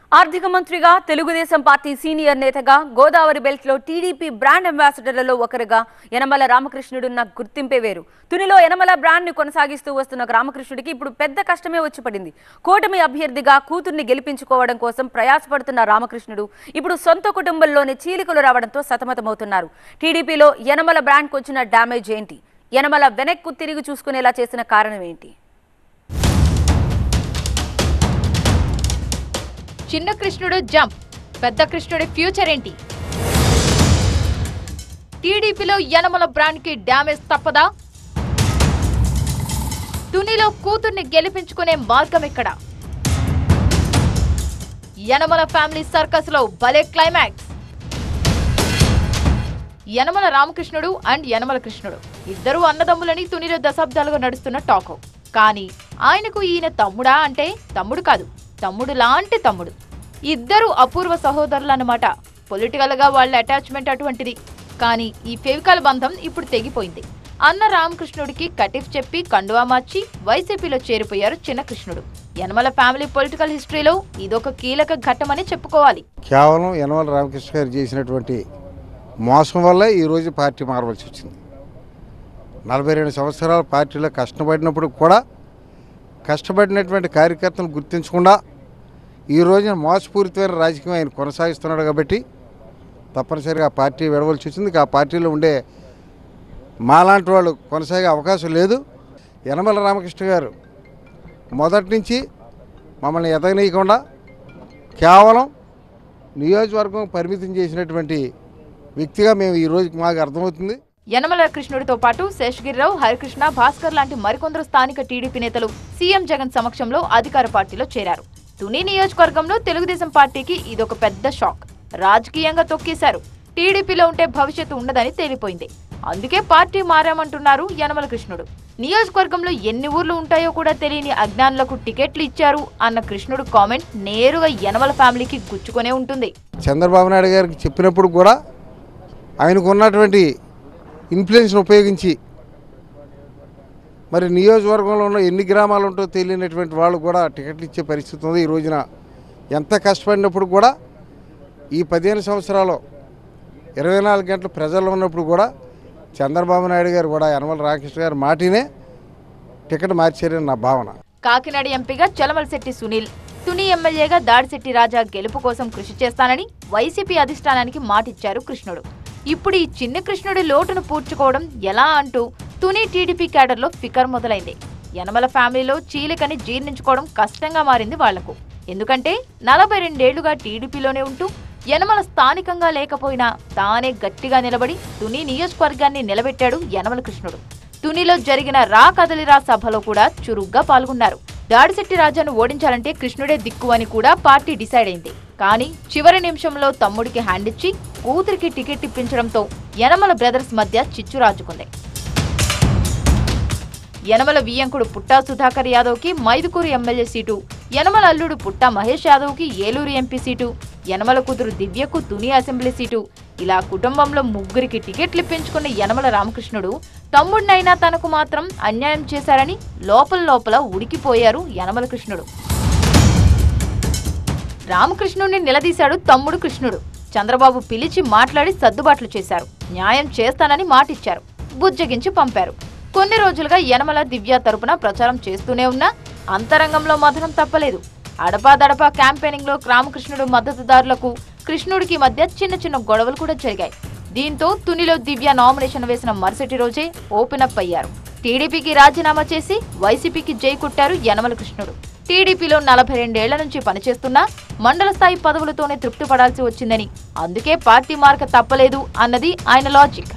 ఆర్థిక మంత్రిగా Telugu Desam party senior నేతగా గోదావరి బెల్ట్ లో టీడీపీ బ్రాండ్ అంబాసిడర్లలో ఒకరుగా యనమల రామకృష్ణుడున్న గుర్తింపే వేరు తునిలో యనమల బ్రాండ్ ని కొనసాగిస్తూ వస్తున్న రామకృష్ణుడికి ఇప్పుడు పెద్ద కష్టమే వచ్చి పడింది కూటమి అభ్యర్థిగా కూతుర్ని గెలిపించుకోవడం కోసం ప్రయాసపడుతున్న రామకృష్ణుడు ఇప్పుడు సొంత కుటుంబంలోని చీలికలు రావడంతో సతమతమవుతున్నారు టీడీపీలో యనమల బ్రాండ్కి వచ్చిన డ్యామేజ్ ఏంటి యనమల వెనక్కు తిరిగి చూసుకునేలా చేసిన కారణం ఏంటి చిన్న కృష్ణుడు జంప్ పెద్ద కృష్ణుడి ఫ్యూచర్ ఏంటి టీడీపీలో యనమల బ్రాండ్ కి డ్యామేజ్ తప్పదా తునిలో కూతుర్ని గెలిపించుకునే మార్గం ఎక్కడ యనమల ఫ్యామిలీ సర్కస్ లో భలే క్లైమాక్స్ యనమల రామకృష్ణుడు అండ్ యనమల కృష్ణుడు ఇద్దరు అన్నదమ్ములని తునిలో దశాబ్దాలుగా నడుస్తున్న టాక్ కానీ ఆయనకు ఈయన తమ్ముడా అంటే తమ్ముడు కాదు తమ్ముడు లాంటి తమ్ముడు ఇద్దరు అపూర్వ సహోదరులు అన్నమాట పొలిటికల్ గా వాళ్ళ అటాచ్మెంట్ అటువంటిది కానీ ఈ ఫెవికల్ బంధం ఇప్పుడు తెగిపోయింది అన్న రామకృష్ణుడికి కటిఫ్ చెప్పి కండువా మార్చి వైసీపీలో చేరిపోయారు చిన్న కృష్ణుడు యనమల ఫ్యామిలీ పొలిటికల్ హిస్టరీలో ఇదొక కీలక ఘట్టమని చెప్పుకోవాలి కేవలం యనమల రామకృష్ణ గారు చేసినటువంటి మోసం వల్లే ఈరోజు పార్టీ మారవలసి వచ్చింది నలభై రెండు సంవత్సరాల పార్టీలో కష్టపడినప్పుడు కూడా కష్టపడినటువంటి కార్యకర్తలను గుర్తించకుండా ఈ రోజున మోసపూరితమైన రాజకీయం ఆయన కొనసాగిస్తున్నాడు కాబట్టి తప్పనిసరిగా ఆ పార్టీ విడవలసి వచ్చింది ఆ పార్టీలో ఉండే మాలాంటి వాళ్ళు కొనసాగే అవకాశం లేదు యనమల రామకృష్ణ గారు మొదటి నుంచి మమ్మల్ని ఎదగనీయకుండా కేవలం నియోజకవర్గం పరిమితం చేసినటువంటి వ్యక్తిగా మేము ఈ రోజుకి మాకు అర్థమవుతుంది యనమల కృష్ణుడితో పాటు శేషగిరిరావు హరికృష్ణ భాస్కర్ లాంటి మరికొందరు స్థానిక టీడీపీ నేతలు సీఎం జగన్ సమక్షంలో అధికార పార్టీలో చేరారు తుని నియోజకవర్గంలో తెలుగుదేశం పార్టీకి ఇదొక పెద్ద షాక్ రాజకీయంగా తొక్కేశారు టీడీపీలో ఉంటే భవిష్యత్తు ఉండదని తేలిపోయింది అందుకే పార్టీ మారామంటున్నారు యనమల కృష్ణుడు నియోజకవర్గంలో ఎన్ని ఊర్లు ఉంటాయో కూడా తెలియని అజ్ఞానులకు టికెట్లు ఇచ్చారు అన్న కృష్ణుడు కామెంట్ నేరుగా యనమల ఫ్యామిలీకి గుచ్చుకొనే ఉంటుంది చంద్రబాబు నాయుడు గారికి చెప్పినప్పుడు కూడా ఆయనకు ఉన్నటువంటి ఇన్ఫ్లుయెన్స్ని ఉపయోగించి మరి నియోజకవర్గంలో ఉన్న ఎన్ని గ్రామాలు ఉంటో తెలియనటువంటి వాళ్ళు కూడా టికెట్లు ఇచ్చే పరిస్థితి ఉంది ఈ రోజున ఎంత కష్టపడినప్పుడు కూడా ఈ పదిహేను సంవత్సరాలు ఇరవై నాలుగు గంటలు ప్రజల్లో ఉన్నప్పుడు కూడా చంద్రబాబు నాయుడు గారు కూడా యనమల రామకృష్ణ గారు మాటినే టికెట్ మార్చారని నా భావన కాకినాడ ఎంపీగా చలమలశెట్టి సునీల్ తుని ఎమ్మెల్యేగా దాడిశెట్టి రాజా గెలుపు కోసం కృషి చేస్తానని వైసీపీ అధిష్టానానికి మాటిచ్చారు కృష్ణుడు ఇప్పుడు ఈ చిన్న కృష్ణుడి లోటును పూడ్చుకోవడం ఎలా అంటూ తుని టీడీపీ క్యాడర్లో ఫికర్ మొదలైంది యనమల ఫ్యామిలీలో చీలికని జీర్ణించుకోవడం కష్టంగా మారింది వాళ్లకు ఎందుకంటే నలభై రెండేళ్లుగా టీడీపీలోనే ఉంటూ యనమల స్థానికంగా లేకపోయినా తానే గట్టిగా నిలబడి తుని నియోజకవర్గాన్ని నిలబెట్టాడు యనమల కృష్ణుడు తునిలో జరిగిన రా కదలిరా సభలో కూడా చురుగ్గా పాల్గొన్నారు దాడిశెట్టి రాజాను ఓడించాలంటే కృష్ణుడే దిక్కు అని కూడా పార్టీ డిసైడ్ అయింది కానీ చివరి నిమిషంలో తమ్ముడికి హ్యాండ్ ఇచ్చి కూతురికి టికెట్ ఇప్పించడంతో యనమల బ్రదర్స్ మధ్య చిచ్చు రాజుకుంది యనమల వియ్యంకుడు పుట్టా సుధాకర్ యాదవ్ కి మైదుకూరు ఎమ్మెల్యే సీటు యనమల అల్లుడు పుట్టా మహేష్ యాదవ్ కి ఏలూరు ఎంపీ సీటు యనమల కూతురు దివ్యకు తుని అసెంబ్లీ సీటు ఇలా కుటుంబంలో ముగ్గురికి టికెట్లు ఇప్పించుకున్న యనమల రామకృష్ణుడు తమ్ముడినైనా తనకు మాత్రం అన్యాయం చేశారని లోపల లోపల ఉడికిపోయారు యనమల కృష్ణుడు రామకృష్ణుడిని నిలదీశాడు తమ్ముడు కృష్ణుడు చంద్రబాబు పిలిచి మాట్లాడి సర్దుబాట్లు చేశారు న్యాయం చేస్తానని మాటిచ్చారు బుజ్జగించి పంపారు కొన్ని రోజులుగా యనమల దివ్య తరపున ప్రచారం చేస్తూనే ఉన్నా అంతరంగంలో మధనం తప్పలేదు అడపాదడపా క్యాంపెయినింగ్ లో రామకృష్ణుడు మద్దతుదారులకు కృష్ణుడికి మధ్య చిన్న చిన్న గొడవలు కూడా జరిగాయి దీంతో తునిలో దివ్య నామినేషన్ వేసిన మరుసటి రోజే ఓపెన్ అప్ అయ్యారు టీడీపీకి రాజీనామా చేసి వైసీపీకి జై కొట్టారు యనమల కృష్ణుడు టీడీపీలో నలభై రెండేళ్ల నుంచి పనిచేస్తున్నా మండల స్థాయి పదవులతోనే తృప్తి పడాల్సి వచ్చిందని అందుకే పార్టీ మార్క తప్పలేదు అన్నది ఆయన లాజిక్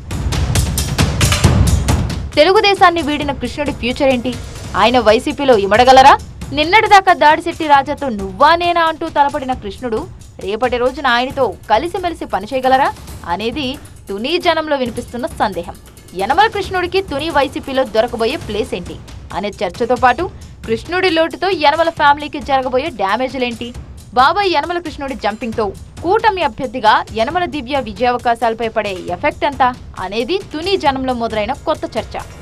తెలుగుదేశాన్ని వీడిన కృష్ణుడి ఫ్యూచర్ ఏంటి ఆయన వైసీపీలో ఇమడగలరా నిన్నటిదాకా దాడిశెట్టి రాజాతో నువ్వా నేనా అంటూ తలపడిన కృష్ణుడు రేపటి రోజున ఆయనతో కలిసిమెలిసి పనిచేయగలరా అనేది తుని జనంలో వినిపిస్తున్న సందేహం యనమల కృష్ణుడికి తుని వైసీపీలో దొరకబోయే ప్లేస్ ఏంటి అనే చర్చతో పాటు కృష్ణుడి లోటుతో యనమల ఫ్యామిలీకి జరగబోయే డ్యామేజ్లేంటి బాబాయ్ యనమల కృష్ణుడి జంపింగ్ తో కూటమి అభ్యర్థిగా యనమల దివ్య విజయావకాశాలపై పడే ఎఫెక్ట్ ఎంత అనేది తుని జనంలో మొదలైన కొత్త చర్చ